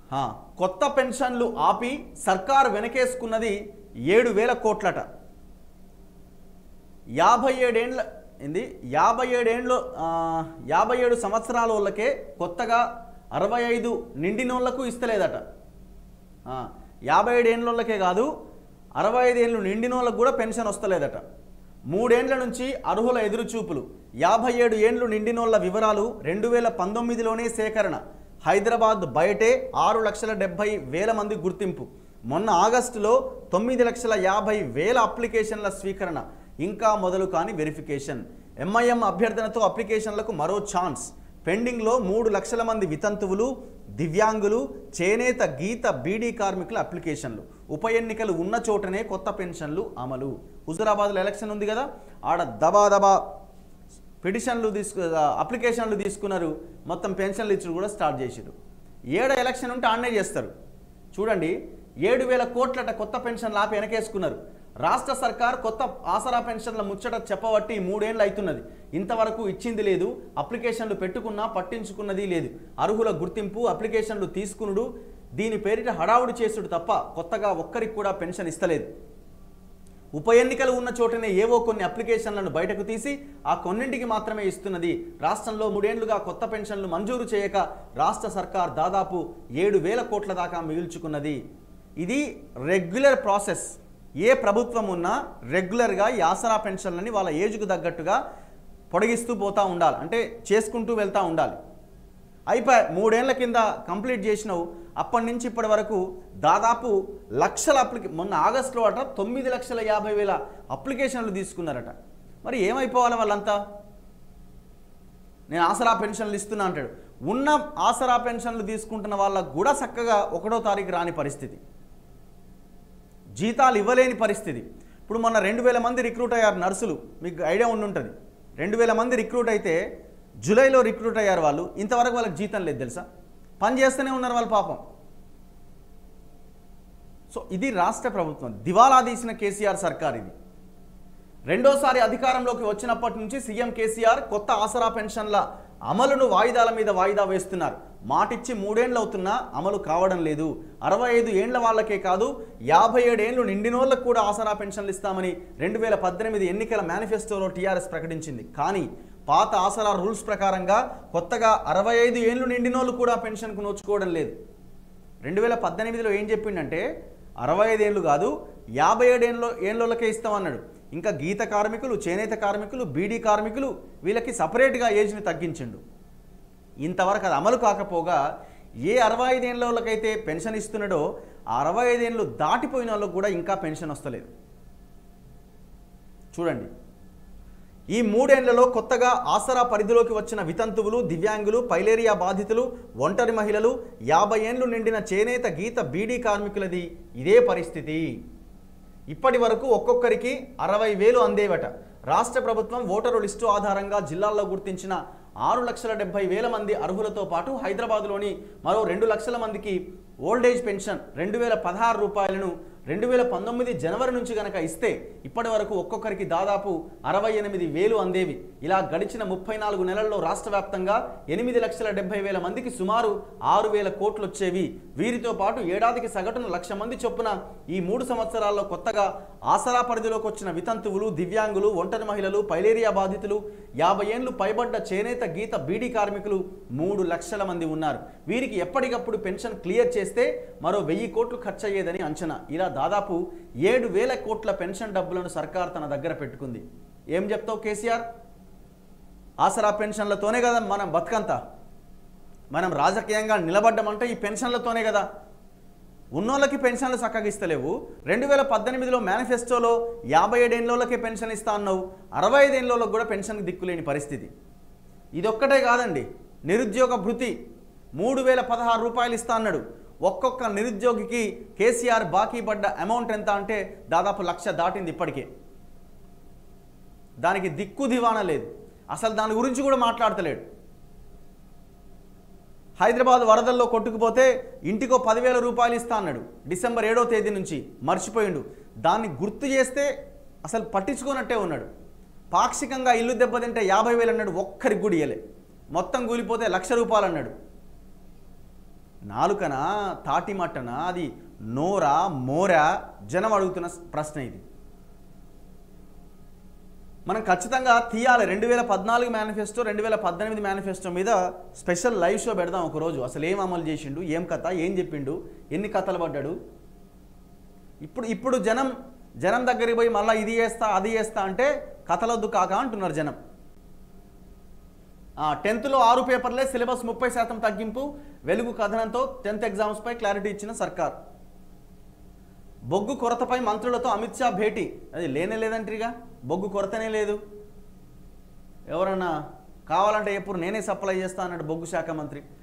ఆ, కొత్త పెన్షన్లు ఆపి సర్కారు వెనకేసుకున్నది ఏడు వేల కోట్లట యాభై ఏడేండ్ల ఏంది యాభై ఏడేండ్లు ఆ, యాభై ఏడు సంవత్సరాల వాళ్ళకే కొత్తగా అరవై ఐదు నిండినోళ్లకు ఇస్తలేదట ఆ, యాభై ఏడేండ్లకే కాదు అరవై ఐదేళ్ళు నిండినోళ్ళకు కూడా పెన్షన్ వస్తలేదట మూడేండ్ల నుంచి అర్హుల ఎదురుచూపులు యాభై ఏడు ఏండ్లు నిండినోళ్ల వివరాలు రెండు వేల పంతొమ్మిదిలోనే సేకరణ హైదరాబాద్ బయటే ఆరు లక్షల డెబ్బై వేల మంది గుర్తింపు మొన్న ఆగస్టులో తొమ్మిది లక్షల యాభై వేల అప్లికేషన్ల స్వీకరణ ఇంకా మొదలు కాని వెరిఫికేషన్ ఎంఐఎం అభ్యర్థనతో అప్లికేషన్లకు మరో ఛాన్స్ పెండింగ్లో మూడు లక్షల మంది వితంతువులు దివ్యాంగులు చేనేత గీత బీడీ కార్మికుల అప్లికేషన్లు ఉప ఎన్నికలు ఉన్న చోటనే కొత్త పెన్షన్లు అమలు హుజురాబాద్లో ఎలక్షన్ ఉంది కదా ఆడ దబా దబా పిటిషన్లు తీసుకు అప్లికేషన్లు తీసుకున్నారు మొత్తం పెన్షన్లు ఇచ్చుడు కూడా స్టార్ట్ చేసిరు ఏడ ఎలక్షన్ ఉంటే ఆడనే చేస్తారు చూడండి ఏడు వేల కోట్లట కొత్త పెన్షన్లు ఆపి వెనకేసుకున్నారు రాష్ట్ర సర్కార్ కొత్త ఆసరా పెన్షన్ల ముచ్చట చెప్పబట్టి మూడేళ్ళు అవుతున్నది ఇంతవరకు ఇచ్చింది లేదు అప్లికేషన్లు పెట్టుకున్నా పట్టించుకున్నది లేదు అర్హుల గుర్తింపు అప్లికేషన్లు తీసుకునుడు దీని పేరిట హడావుడి చేసుడు తప్ప కొత్తగా ఒక్కరికి కూడా పెన్షన్ ఇస్తలేదు ఉప ఎన్నికలు ఉన్న చోటనే ఏవో కొన్ని అప్లికేషన్లను బయటకు తీసి ఆ కొన్నింటికి మాత్రమే ఇస్తున్నది రాష్ట్రంలో మూడేళ్లుగా కొత్త పెన్షన్లు మంజూరు చేయక రాష్ట్ర సర్కార్ దాదాపు ఏడు వేల కోట్ల దాకా మిగుల్చుకున్నది ఇది రెగ్యులర్ ప్రాసెస్ ఏ ప్రభుత్వం ఉన్నా రెగ్యులర్గా ఈ ఆసరా పెన్షన్లని వాళ్ళ ఏజ్కు తగ్గట్టుగా పొడిగిస్తూ పోతూ ఉండాలి అంటే చేసుకుంటూ వెళ్తూ ఉండాలి అయిపోయి మూడేళ్ల కింద కంప్లీట్ చేసినావు అప్పటి నుంచి ఇప్పటి వరకు దాదాపు లక్షల అప్లికే మొన్న ఆగస్టులో అట తొమ్మిది లక్షల యాభై వేల అప్లికేషన్లు తీసుకున్నారట మరి ఏమైపోవాలి వాళ్ళంతా నేను ఆసరా పెన్షన్లు ఇస్తున్నా అంటాడు ఉన్న ఆసరా పెన్షన్లు తీసుకుంటున్న వాళ్ళకు కూడా చక్కగా ఒకటో తారీఖు రాని పరిస్థితి జీతాలు ఇవ్వలేని పరిస్థితి ఇప్పుడు మొన్న రెండు వేల మంది రిక్రూట్ అయ్యారు నర్సులు మీకు ఐడియా ఉండి ఉంటుంది రెండు వేల మంది రిక్రూట్ అయితే జూలైలో రిక్రూట్ అయ్యారు వాళ్ళు ఇంతవరకు వాళ్ళకి జీతం లేదు తెలుసా పని చేస్తూనే ఉన్నారు వాళ్ళ పాపం సో ఇది రాష్ట్ర ప్రభుత్వం దివాలా తీసిన కేసీఆర్ సర్కార్ ఇది రెండోసారి అధికారంలోకి వచ్చినప్పటి నుంచి సీఎం కేసీఆర్ కొత్త ఆసరా పెన్షన్ల అమలును వాయిదాల మీద వాయిదా వేస్తున్నారు మాటిచ్చి మూడేండ్లు అవుతున్నా అమలు కావడం లేదు అరవై ఐదు ఏండ్ల వాళ్ళకే కాదు యాభై ఏడేండ్లు నిండినోళ్ళకు కూడా ఆసరా పెన్షన్లు ఇస్తామని రెండు వేల పద్దెనిమిది ఎన్నికల మేనిఫెస్టోలో టీఆర్ఎస్ ప్రకటించింది కానీ పాత ఆసరా రూల్స్ ప్రకారంగా కొత్తగా అరవై ఐదు ఏండ్లు నిండినోళ్ళు కూడా పెన్షన్కు నోచుకోవడం లేదు రెండు వేల పద్దెనిమిదిలో ఏం చెప్పిండంటే అరవై ఐదేళ్ళు కాదు యాభై ఏడేళ్ళు ఏళ్ళకే ఇస్తామన్నాడు ఇంకా గీత కార్మికులు చేనేత కార్మికులు బీడీ కార్మికులు వీళ్ళకి సపరేట్గా ఏజ్ని తగ్గించిండు ఇంతవరకు అది అమలు కాకపోగా ఏ అరవై ఐదేళ్ళకైతే పెన్షన్ ఇస్తున్నాడో ఆ అరవై ఐదేళ్ళు దాటిపోయిన వాళ్ళకు కూడా ఇంకా పెన్షన్ వస్తలేదు చూడండి ఈ మూడేళ్లలో కొత్తగా ఆసరా పరిధిలోకి వచ్చిన వితంతువులు దివ్యాంగులు పైలేరియా బాధితులు ఒంటరి మహిళలు యాభై ఏండ్లు నిండిన చేనేత గీత బీడీ కార్మికులది ఇదే పరిస్థితి ఇప్పటి వరకు ఒక్కొక్కరికి అరవై వేలు అందేవట రాష్ట్ర ప్రభుత్వం ఓటరు లిస్టు ఆధారంగా జిల్లాల్లో గుర్తించిన ఆరు లక్షల డెబ్బై వేల మంది అర్హులతో పాటు హైదరాబాద్లోని మరో రెండు లక్షల మందికి ఓల్డేజ్ పెన్షన్ రెండు వేల పదహారు రూపాయలను రెండు వేల పంతొమ్మిది జనవరి నుంచి గనక ఇస్తే ఇప్పటి వరకు ఒక్కొక్కరికి దాదాపు అరవై ఎనిమిది వేలు అందేవి ఇలా గడిచిన ముప్పై నాలుగు నెలల్లో రాష్ట్ర వ్యాప్తంగా ఎనిమిది లక్షల డెబ్బై వేల మందికి సుమారు ఆరు వేల కోట్లు వచ్చేవి వీరితో పాటు ఏడాదికి సగటున లక్ష మంది చొప్పున ఈ మూడు సంవత్సరాల్లో కొత్తగా ఆసరా పరిధిలోకి వచ్చిన వితంతువులు దివ్యాంగులు ఒంటరి మహిళలు పైలేరియా బాధితులు యాభై ఏండ్లు పైబడ్డ చేనేత గీత బీడీ కార్మికులు మూడు లక్షల మంది ఉన్నారు వీరికి ఎప్పటికప్పుడు పెన్షన్ క్లియర్ చేస్తే మరో వెయ్యి కోట్లు ఖర్చయ్యేదని అంచనా ఇలా దాదాపు ఏడు వేల కోట్ల పెన్షన్ డబ్బులను సర్కార్ తన దగ్గర పెట్టుకుంది ఏం చెప్తావు కేసీఆర్ ఆసరా పెన్షన్లతోనే కదా మనం బతుకంతా మనం రాజకీయంగా నిలబడ్డమంటే ఈ పెన్షన్లతోనే కదా ఉన్నోళ్ళకి పెన్షన్లు చక్కగా ఇస్తలేవు రెండు వేల పద్దెనిమిదిలో మేనిఫెస్టోలో యాభై ఏడేళ్ళకే పెన్షన్ ఇస్తా అన్నావు అరవై ఐదేళ్ళకి కూడా పెన్షన్కి దిక్కులేని పరిస్థితి ఇదొక్కటే కాదండి నిరుద్యోగ భృతి మూడు వేల పదహారు రూపాయలు ఇస్తా అన్నాడు ఒక్కొక్క నిరుద్యోగికి కేసీఆర్ బాకీ పడ్డ అమౌంట్ ఎంత అంటే దాదాపు లక్ష దాటింది ఇప్పటికే దానికి దిక్కు దివాణా లేదు అసలు దాని గురించి కూడా మాట్లాడతలేడు హైదరాబాద్ వరదల్లో కొట్టుకుపోతే ఇంటికో పదివేల రూపాయలు ఇస్తా అన్నాడు డిసెంబర్ ఏడో తేదీ నుంచి మర్చిపోయిండు దాన్ని గుర్తు చేస్తే అసలు పట్టించుకోనట్టే ఉన్నాడు పాక్షికంగా ఇల్లు దెబ్బతింటే యాభై వేలు అన్నాడు ఒక్కరికి కూడా ఇయ్యలే మొత్తం కూలిపోతే లక్ష రూపాయలు అన్నాడు నాలుకనా తాటి మట్టనా అది నోరా మోరా జనం అడుగుతున్న ప్రశ్న ఇది మనం ఖచ్చితంగా తీయాలి రెండు వేల పద్నాలుగు మేనిఫెస్టో రెండు వేల పద్దెనిమిది మేనిఫెస్టో మీద స్పెషల్ లైవ్ షో పెడదాం ఒకరోజు అసలు ఏం అమలు చేసిండు ఏం కథ ఏం చెప్పిండు ఎన్ని కథలు పడ్డాడు ఇప్పుడు ఇప్పుడు జనం జనం దగ్గరికి పోయి మళ్ళీ ఇది చేస్తా అది చేస్తా అంటే కథలొద్దు కాక అంటున్నారు జనం టెన్త్లో ఆరు పేపర్లే సిలబస్ ముప్పై శాతం తగ్గింపు వెలుగు కథనంతో టెన్త్ ఎగ్జామ్స్పై క్లారిటీ ఇచ్చిన సర్కార్ బొగ్గు కొరతపై మంత్రులతో అమిత్ షా భేటీ అది లేనే లేదంట్రీగా బొగ్గు కొరతనే లేదు ఎవరన్నా కావాలంటే ఎప్పుడు నేనే సప్లై చేస్తా అన్నాడు బొగ్గు శాఖ మంత్రి